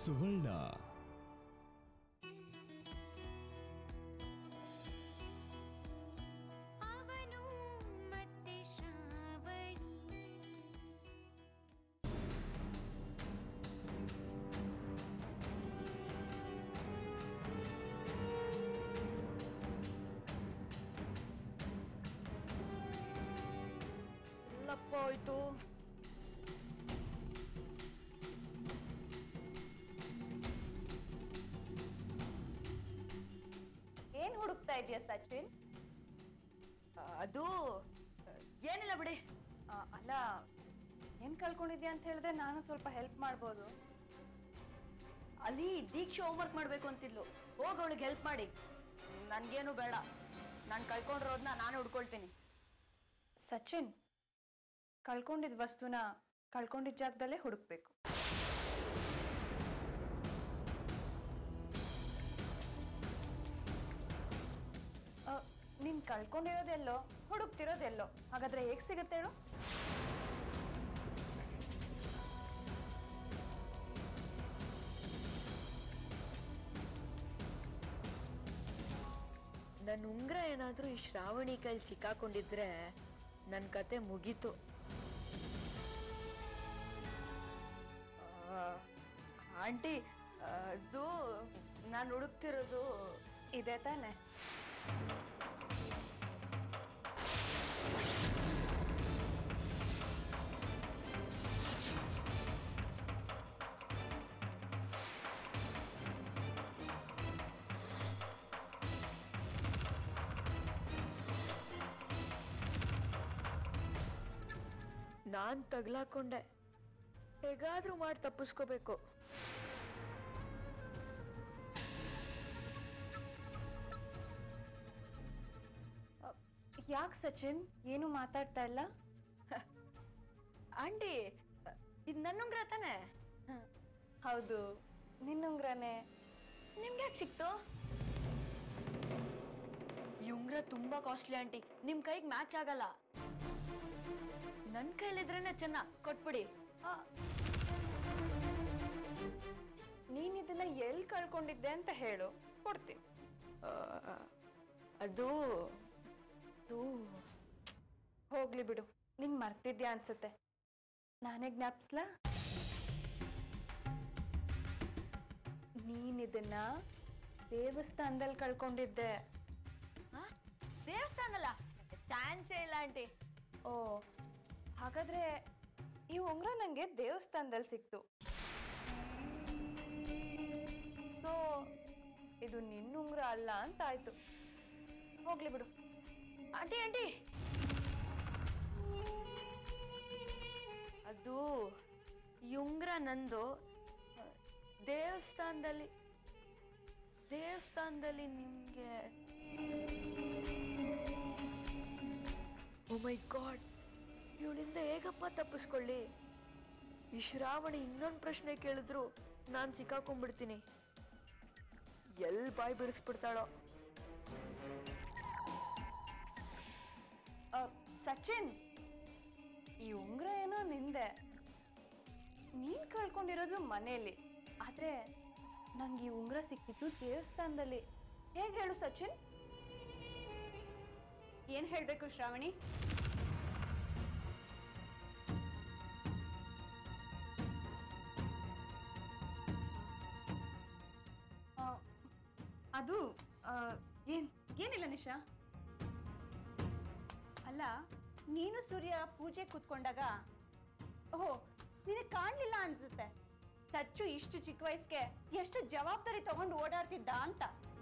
ಸುವರ್ಣ ಅವನು ಮತ್ತೆ ಶ್ರಾವಣಿ ಎಲ್ಲಪ್ಪ ಹೋಯ್ತು ಏನ್ ಹುಡುಕ್ತಾ ಇದೀಯ ಸಚಿನ್ ಅದು ಏನಿಲ್ಲ ಬಿಡಿ ಆ, ಅಲ್ಲ ಏನ್ ಕಳ್ಕೊಂಡಿದ್ಯಾ ಅಂತ ಹೇಳಿದ್ರೆ ನಾನು ಸ್ವಲ್ಪ ಹೆಲ್ಪ್ ಮಾಡ್ಬೋದು ಅಲ್ಲಿ ದೀಕ್ಷೆ ಹೋಮ್ವರ್ಕ್ ಮಾಡ್ಬೇಕು ಅಂತಿದ್ಲು ಹೋಗಿ ಅವಳಿಗೆ ಹೆಲ್ಪ್ ಮಾಡಿ ನನ್ಗೇನು ಬೇಡ ನಾನು ಕಳ್ಕೊಂಡಿರೋದನ್ನ ನಾನು ಹುಡ್ಕೊಳ್ತೀನಿ ಸಚಿನ್ ಕಳ್ಕೊಂಡಿದ್ ವಸ್ತುನ ಕಳ್ಕೊಂಡಿದ್ ಜಾಗದಲ್ಲೇ ಹುಡುಕ್ಬೇಕು ಆ, ನೀನ್ ಕಳ್ಕೊಂಡಿರೋದೆಲ್ಲೋ ಹುಡುಕ್ತಿರೋದೆಲ್ಲೋ ಹಾಗಾದ್ರೆ ಹೇಗ್ ಸಿಗುತ್ತೆ ಹೇಳು ನನ್ನ ಉಂಗ್ರ ಏನಾದರೂ ಈ ಶ್ರಾವಣಿ ಕೈಲಿ ಸಿಕ್ಕಾಕೊಂಡಿದ್ರೆ ನನ್ನ ಕತೆ ಮುಗೀತು ಆ, ಆಂಟಿ ಅದು ನಾನು ಹುಡುಕ್ತಿರೋದು ಇದೆ ತಾನೆ ನಾನು ತಗ್ಲಾಕೊಂಡೆ ಹೇಗಾದ್ರೂ ಮಾಡಿ ತಪ್ಪಿಸ್ಕೋಬೇಕು ಯಾಕೆ ಸಚಿನ್ ಏನು ಮಾತಾಡ್ತಾ ಇಲ್ಲ ಆಂಟಿ ಇದು ನನ್ನ ಉಂಗ್ರ ತಾನೆ ಹೌದು ನಿನ್ನುಂಗ್ರನೇ ನಿಮ್ಗೆ ಯಾಕೆ ಸಿಕ್ತು ಈ ಉಂಗ್ರ ತುಂಬಾ ಕಾಸ್ಟ್ಲಿ ಆಂಟಿ ನಿಮ್ ಕೈಗೆ ಮ್ಯಾಚ್ ಆಗಲ್ಲ ನನ್ ಕೈಲಿದ್ರೇನೆ ಚೆನ್ನ ಕೊಟ್ಬಿಡಿ ಆ, ನೀನ್ ಇದನ್ನ ಎಲ್ಲಿ ಕಳ್ಕೊಂಡಿದ್ದೆ ಅಂತ ಹೇಳು ಕೊಡ್ತೀನಿ ಆ, ಅದು ಅದು ಹೋಗ್ಲಿ ಬಿಡು ನಿಂಗ್ ಮರ್ತಿದ್ಯಾ ಅನ್ಸುತ್ತೆ ನಾನೇ ಜ್ಞಾಪಿಸ್ಲಾ ನೀನ್ ಇದನ್ನ ದೇವಸ್ಥಾನದಲ್ಲಿ ಕಳ್ಕೊಂಡಿದ್ದೆ ಆ? ದೇವಸ್ಥಾನಲ್ಲ ಚಾನ್ಸೇ ಇಲ್ಲ ಆಂಟಿ ಓ ಹಾಗಾದ್ರೆ ಈ ಉಂಗ್ರ ನಂಗೆ ದೇವಸ್ಥಾನದಲ್ಲಿ ಸಿಕ್ತು ಸೊ ಇದು ನಿನ್ನ ಉಂಗ್ರ ಅಲ್ಲ ಅಂತ ಆಯ್ತು ಹೋಗ್ಲಿ ಬಿಡು ಆಂಟಿ ಆಂಟಿ ಅದು ಈ ಉಂಗ್ರ ನಂದು ಆ, ದೇವಸ್ಥಾನದಲ್ಲಿ ದೇವಸ್ಥಾನದಲ್ಲಿ ನಿಮ್ಗೆ ಓ ಮೈ ಗಾಡ್ ಇವಳಿಂದ ಹೇಗಪ್ಪ ತಪ್ಪಿಸ್ಕೊಳ್ಳಿ ಈ ಶ್ರಾವಣಿ ಇನ್ನೊಂದು ಪ್ರಶ್ನೆ ಕೇಳಿದ್ರು ನಾನು ಸಿಕ್ಕಾಕೊಂಡ್ಬಿಡ್ತೀನಿ ಎಲ್ಲಿ ಬಾಯಿ ಬಿಡಿಸ್ಬಿಡ್ತಾಳೋ ಆ, ಸಚಿನ್ ಈ ಉಂಗ್ರ ಏನೋ ನಿಂದೆ ನೀನ್ ಕಳ್ಕೊಂಡಿರೋದು ಮನೆಯಲ್ಲಿ ಆದ್ರೆ ನಂಗೆ ಈ ಉಂಗ್ರ ಸಿಕ್ಕಿದ್ದು ದೇವಸ್ಥಾನದಲ್ಲಿ ಹೇಗೆ ಹೇಳು ಸಚಿನ್ ಏನ್ ಹೇಳ್ಬೇಕು ಶ್ರಾವಣಿ ಆ, ಅದು ಆ, ಏನ್ ಏನಿಲ್ಲ ನಿಶಾ ಅಲ್ಲ ನೀನು ಸೂರ್ಯ ಪೂಜೆ ಕೂತ್ಕೊಂಡಾಗ ಓಹೋ ನಿನಗೆ ಕಾಣ್ಲಿಲ್ಲ ಅನ್ಸುತ್ತೆ ಸಚ್ಚು ಇಷ್ಟು ಚಿಕ್ಕ ವಯಸ್ಸಿಗೆ ಎಷ್ಟು ಜವಾಬ್ದಾರಿ ತಗೊಂಡು ಓಡಾಡ್ತಿದ್ದ ಅಂತ